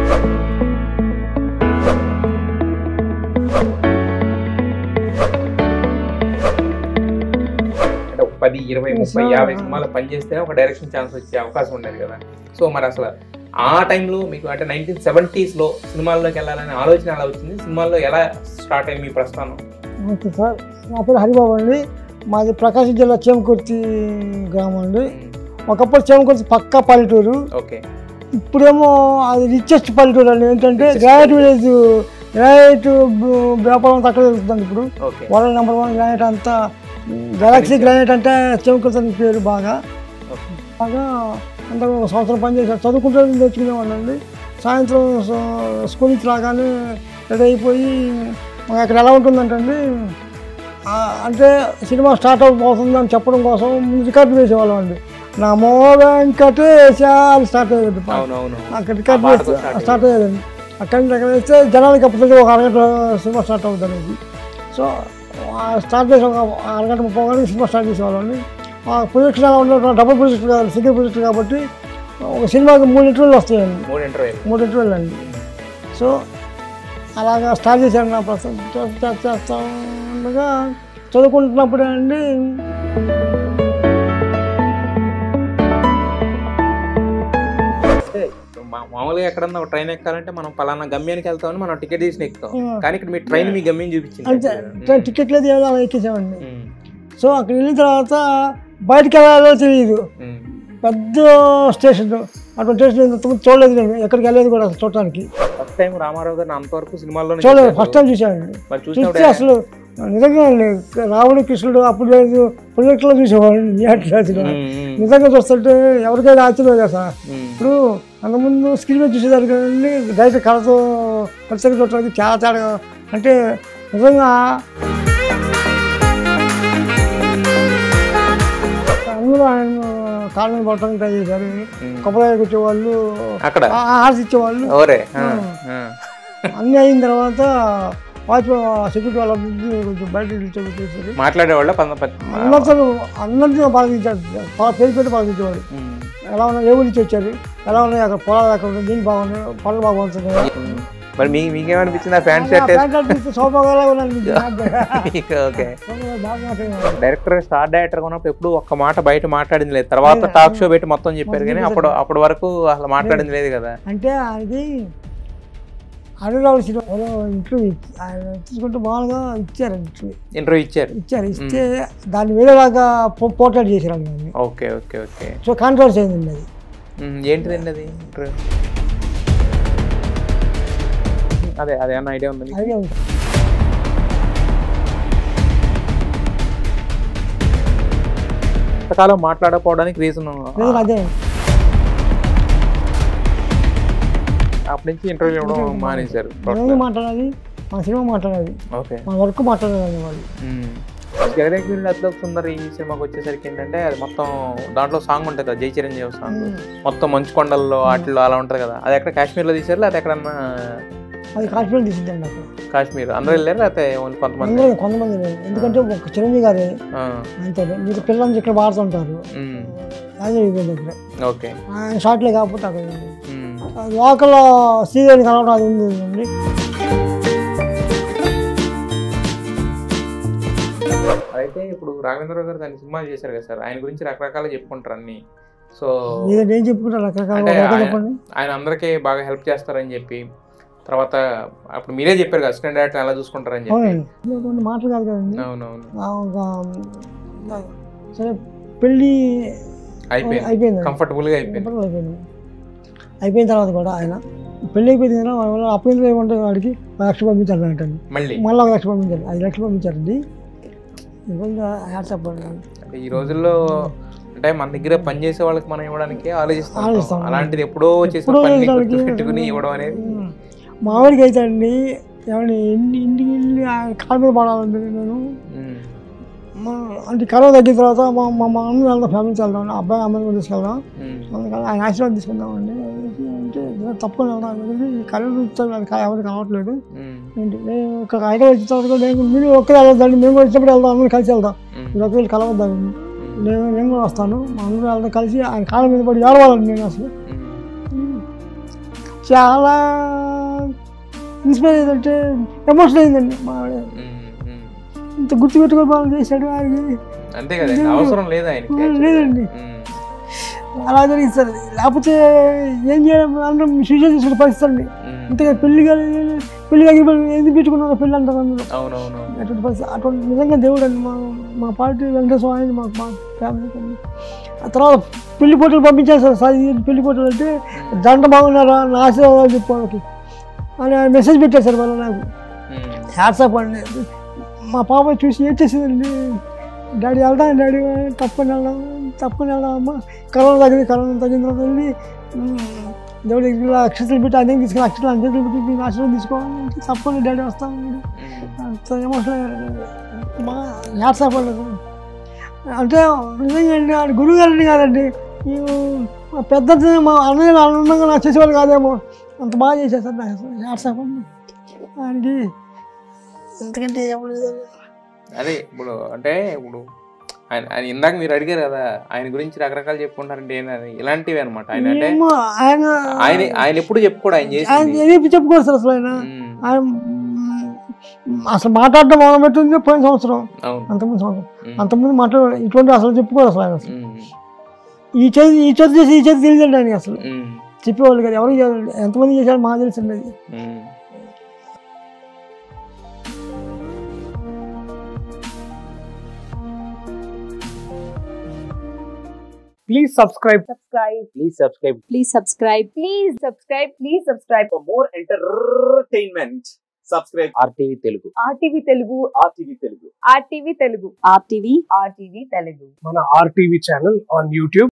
అంటే ఒక పది ఇరవై ముప్పై యాభై సినిమాలు పనిచేస్తే ఒక డైరెక్షన్ ఛాన్స్ వచ్చే అవకాశం ఉండేది కదా సో మరి అసలు ఆ టైంలో మీకు అంటే నైన్టీన్ సెవెంటీస్లో సినిమాల్లోకి వెళ్ళాలనే ఆలోచన ఎలా వచ్చింది సినిమాల్లో ఎలా స్టార్ట్ అయింది మీ ప్రస్థానం ఓకే సార్ నా పేరు హరిబాబు అండి మాది ప్రకాశం జిల్లా చేమకుర్తి గ్రామం అండి ఒకప్పుడు చేమకుర్తి పక్కా పల్లెటూరు ఓకే ఇప్పుడేమో అది రిచెస్ట్ పల్లెటూరు అండి ఏంటంటే గ్రానైట్ విలేజ్ గ్రానైట్ వ్యాపారం తక్కువ జరుగుతుంది ఇప్పుడు okay world number one granite అంతా గెలాక్సీ గ్రానైట్ అంటే చేమకుర్తి అని పేరు బాగా ఓకే బాగా అందరూ ఒక సంవత్సరం పనిచేశారు చదువుకుంటూ నేర్చుకునేవాళ్ళు అండి సాయంత్రం స- స్కూల్ నుంచి రాగానే రెడీ అయిపోయి మాకు అక్కడ ఎలా ఉంటుందంటండి ఆ, అంటే సినిమా స్టార్ట్ అవుతుంది అని చెప్పడం కోసం రికార్డు వేసేవాళ్ళం అండి నమో వెంకటేశాలు స్టార్ట్ అయ్యేది పాట. అవునవును అక్కడ రికార్డు ఆ పాటతో వేస్తే start స్టార్ట్ అయ్యేదండి అక్కడి నుంచి అక్కడ వేస్తే జనాలకి అప్పటికి ఒక అరగంట సినిమా స్టార్ట్ అవుతుంది అనేది సో ఆ స్టార్ట్ చేసి ఒక అరగంట ముప్పై గంటలకు సినిమా స్టార్ట్ చేసేవాళ్ళండి ఆ ప్రొజెక్షన్ ఎలా ఉండదు డబుల్ ప్రొజెక్టర్ కాదు సింగిల్ ప్రొజెక్టర్ కాబట్టి ఒక సినిమాకి మూడు ఇంటర్వ్యూలు వస్తాయండి మూడు ఇంటర్వ్యూలు మూడు ఇంటర్వ్యూలు అండి సో అలాగా స్టార్ట్ చేశాను నా ప్రస్తుతం చేస్తా చేస్తా ఉండగా చదువుకుంటున్నప్పుడే అండి అంటే మా- మామూలుగా ఎక్కడన్నా ఒక ట్రైన్ ఎక్కాలంటే మనం పలానా గమ్యానికి వెళ్తామని మనం టికెట్ తీసి ఎక్కుతాం ఉమ్. కానీ ఇక్కడ మీ ట్రైన్ మీ గమ్యం చూపించింది అంతే ట్రైన్ టికెట్ లేదు ఏదో అలా ఎక్కేసామండి ఉమ్, సో అక్కడ వెళ్ళిన తర్వాత బయటికి వెళ్ళాలో తెలియదు ఉమ్. పెద్ద స్టేషన్ అటువంటి స్టేషన్ ఇంతకుముందు చూడలేదు నేను ఎక్కడికి వెళ్ళలేదు కూడా అసలు చూడటానికి ఫస్ట్ టైం రామారావు గారిని అంతవరకు సినిమాల్లో చూడలేదు ఫస్ట్ టైం చూశానండి మరి చూసినప్పుడు చూస్తే అసలు నిజంగా రాముడు కృష్ణుడు అప్పుడు లేదు ప్రొజెక్ట్లో చూసేవాడు థియేటర్లో ఉమ్, ఉమ్, నిజంగా చూస్తుంటే ఎవరికైనా ఆశ్చర్యం కదా సార్ ఉమ్. ఇప్పుడు అంతకుముందు స్క్రీన్ మీద చూసేదానికి కానీ డైరెక్ట్ కళతో ప్రత్యేక చూడటానికి చాలా తేడా అంటే నిజంగా అందులో ఆయన కాళ్ళ మీద పడటానికి ట్రై చేశారు ఉమ్. కొబ్బరి వచ్చేవాళ్ళు అక్కడ ఆర్స్ ఇచ్చేవాళ్ళు ఓరే ఆ, ఆ. అన్నీ అయిన తర్వాత వాచ్మెన్ సెక్యూరిటీ వాళ్ళందరినీ కొంచెం బయట నిల్చోబెట్టేసారు మాట్లాడేవాళ్ళ పంద ప- అందరితో అందరితో బాధించారు బాగా పేరు పెట్టి బాధించేవాడు ఉమ్, ఎలా ఉన్నాయి ఏ ఊరి నుంచి వచ్చారు ఎలా ఉన్నాయి అక్కడ పొలాలు ఎక్కడ ఉన్నాయి దీనికి బాగున్నాయి పనులు బాగుంటున్నాయి ఉమ్. మరి మీ మీకేమనిపించింది ఆ ప్యాంట్ షర్ట్ వేసి సోమగా ఉన్నాను ఓకే డైరెక్టర్ స్టార్ డైరెక్టర్ ఉన్నప్పుడు ఎప్పుడు ఒక్క మాట బయట మాట్లాడింది లేదు తర్వాత టాక్ షో పెట్టి మొత్తం చెప్పారు కానీ అప్పుడు అప్పటి వరకు అసలు మాట్లాడింది లేదు కదా అంటే ఆయనకి అడగరావు సినిమా ఇంటర్వ్యూ ఆయన తీసుకుంటే మామూలుగా ఇచ్చారు ఇంటర్వ్యూ ఇంటర్వ్యూ ఇచ్చారు ఇచ్చారు ఇస్తే దాన్ని వేరేలాగా పోర్ట్రేట్ చేశారు ఆయన okay okay okay so controversy అయిందండి అది ఉమ్, ఏంటిదండి అది ఇంటర్వ్యూ అదే అదే అన్న ఐడియా ఉంది మీకు? ఐడియా ఉంది ఇంతకాలం మాట్లాడకపోవడానికి రీజన్ లేదు అదే అప్పటి నుంచి ఇంటర్వ్యూ ఇవ్వడం మానేశారు నేను మాట్లాడాలి మా సినిమా మాట్లాడాలి ఓకే మా వర్క్ మాట్లాడాలి వాళ్ళు జగదేక్ వీరుడు అతిలోక సుందరి ఈ సినిమాకి వచ్చేసరికి ఏంటంటే అది మొత్తం దాంట్లో సాంగ్ ఉంటుంది కదా జై చిరంజీవి సాంగ్ మొత్తం మంచు కొండల్లో వాటిల్లో అలా ఉంటుంది కదా అది ఎక్కడ కాశ్మీర్లో తీసారు లేకపోతే ఎక్కడన్నా అది కాశ్మీర్ తీసిందండి అక్కడ కాశ్మీర్ అందరూ వెళ్ళారు లేకపోతే ఓన్లీ కొంతమంది అందరూ కొంతమంది లేరు. ఎందుకంటే ఒక చిరంజీవి గారే ఆ, అంతే మీరు పిల్లలు ఇక్కడ వాడుతుంటారు ఉమ్, అదే దగ్గర ఓకే ఆయన షార్ట్లే కాకపోతే అక్కడ ఉమ్, లోకల్ సీరియల్ కలవడం అది ఉంది అండి అయితే ఇప్పుడు రాఘవేంద్రరావు గారు దాన్ని సినిమాలు చేశారు కదా సార్ ఆయన గురించి రకరకాలు చెప్పుకుంటారు అన్ని సో ఏదో ఏం చెప్పుకుంటారు రకరకాల అంటే రకాలు ఆయన- చెప్పండి ఆయన అందరికీ బాగా హెల్ప్ చేస్తారని చెప్పి తర్వాత అప్పుడు మీరే చెప్పారు కదా అసిస్టెంట్ డైరెక్టర్ ఎలా చూసుకుంటారని చెప్పి అవునండి ఇది కొన్ని మాటలు కాదు కదండి అవునవును ఆ ఒక సరే పెళ్ళి అయిపోయింది అయిపోయింది కంఫర్టబుల్ గా అయిపోయింది అయిపోయింది అయిపోయిన తర్వాత కూడా ఆయన పెళ్ళి అయిపోయింది కదా వాళ్ళ అప్పగింతలు ఏమంటే వాడికి ఒక లక్ష పంపించారు అంటండి మళ్ళీ మళ్ళీ ఒక లక్ష పంపించారు ఐదు లక్షలు పంపించారండి నిజంగా హ్యాట్స్ చెప్పండి అంటే ఈ రోజుల్లో అంటే మన దగ్గర పని చేసే వాళ్ళకి మనం ఇవ్వడానికి ఆలోచిస్తాం ఆలోచిస్తాం. అలాంటిది ఎప్పుడో చేసిన ఎప్పుడో పని చేసడానికి పెట్టుకుని ఇవ్వడం అనేది మామిడికి అయితే అండి ఏమన్నా ఇంటి ఇంటికి వెళ్ళి ఆయన కాళ్ళ మీద పడాలండి నేను ఉమ్, మా- అంటే కరోనా తగ్గిన తర్వాత మా మా మా అమ్మ వెళ్దాం ఫ్యామిలీకి వెళ్దాం అబ్బాయి అమ్మని కూడా తీసుకెళ్దాం ఉమ్, అందుకని ఆయన ఆశీర్వాదం తీసుకుందామండి అనేసి అంటే తప్పకుండా వెళ్దాం ఎందుకంటే ఈ కరోనా చూస్తాం అది కా- ఎవరికి కావట్లేదు ఉమ్, ఏంటి మేము ఇక్కడ హైదరాబాద్ వచ్చిన తర్వాత కూడా నేను మీరు ఒక్కరే వెళ్ళొద్దండి మేము కూడా వచ్చినప్పుడు వెళ్దాం అందరం కలిసి వెళ్దాం ఉమ్, మీరు ఒక్కరు కలవద్దాం ఉమ్, నేను నేను కూడా వస్తాను మా అందరూ వెళ్దాం కలిసి ఆయన కాళ్ళ మీద పడి ఏడవాలండి నేను అసలు ఉమ్. చాలా ఇన్స్పైర్ అయ్యిందంటే ఎమోషనల్ అయిందండి మా ఆవిడ ఉమ్, ఉమ్. ఇంత గుర్తుపెట్టుకొని బాగా చేశాడు ఆయనకి అంతే కదండి అవసరం లేదు ఆయనకి actually. లేదండి ఉమ్, అలా జరిగింది సార్ లేకపోతే ఏం చేయడం అందరం సూసైడ్ చేసుకునే పరిస్థితి అండి ఉమ్. ఇంతగా పెళ్లి కానీ పెళ్లి కానీ ఎందుకు పెట్టుకున్నారు పెళ్లి అంటారు అందరూ అవునవును అటువంటి పరిస్థితి అటువంటి నిజంగా దేవుడు అండి మా మా పార్టీ వెంకటేశ్వర ఆయన మాకు మా ఫ్యామిలీకి అండి ఆ తర్వాత పెళ్లి పోటీలు పంపించారు సార్ సార్ ఇది పెళ్లి పోటీలు అంటే జంట బాగున్నారా నా ఆశీర్వాదాలు చెప్పు వాళ్ళకి అని ఆయన మెసేజ్ పెట్టారు సార్ వాళ్ళు నాకు ఉమ్, హ్యాట్సాప్ అండి మా పాప చూసి ఏం చేసిందండి డాడీ వెళ్దాం డాడీ తప్పని వెళ్దాం తప్పని వెళ్దాం అమ్మ కరోనా తగ్గింది కరోనా తగ్గిన తర్వాత వెళ్ళి ఉమ్, దేవుడి దగ్గర అక్షతలు పెట్టి అదే తీసుకుని అక్షతలు అంచెలు పెట్టి దీని ఆశీర్వాదం తీసుకోవాలి తప్పని డాడీ వస్తాం ఉమ్. అంత ఎమోషనల్ అయ్యారండి మా హ్యాట్సాప్ అండి అంటే నిజంగా అండి ఆయన గురువు గారిని కాదండి ఈ మా పెద్ద మా అన్నయ్య ఆనందంగా నాకు చేసేవాళ్ళు కాదేమో అంత బాగా చేశారు సార్ నాకు అసలు హ్యాట్సాప్ అండి ఆయనకి ఎందుకంటే ఎవరు లేదండి. అదే ఇప్పుడు అంటే ఇప్పుడు ఆయన ఆయన ఇందాక మీరు అడిగారు కదా ఆయన గురించి రకరకాలు చెప్పుకుంటారంటే ఏంటని ఇలాంటివి అనమాట ఆయన అంటే ఏమో ఆయన ఆయన ఆయన ఎప్పుడు చెప్పుకోడు ఆయన ఆయన చేసింది ఏమి చెప్పుకోరు సార్ అసలు ఆయన ఉమ్, ఆయన మ్, అసలు మాట్లాడటం మొదలు పెట్టింది పోయిన సంవత్సరం అవును అంతకుముందు సంవత్సరం ఉమ్, అంతకుముందు మాట్లాడ ఇటువంటి అసలు చెప్పుకోరు అసలు ఆయన అసలు ఉమ్, ఈ చేతి ఈ చేతి చేసి ఈ చేతి తెలియదండి ఆయనకి అసలు ఉమ్, చెప్పేవాళ్ళు కదా ఎవరికి తెలియదు. ఎంతమంది చేశారు మాకు తెలిసింది అది ఉమ్. Please subscribe subscribe please subscribe please subscribe please subscribe please subscribe for more entertainment subscribe RTV Telugu RTV Telugu RTV Telugu RTV Telugu RTV RTV Telugu మన RTV channel on YouTube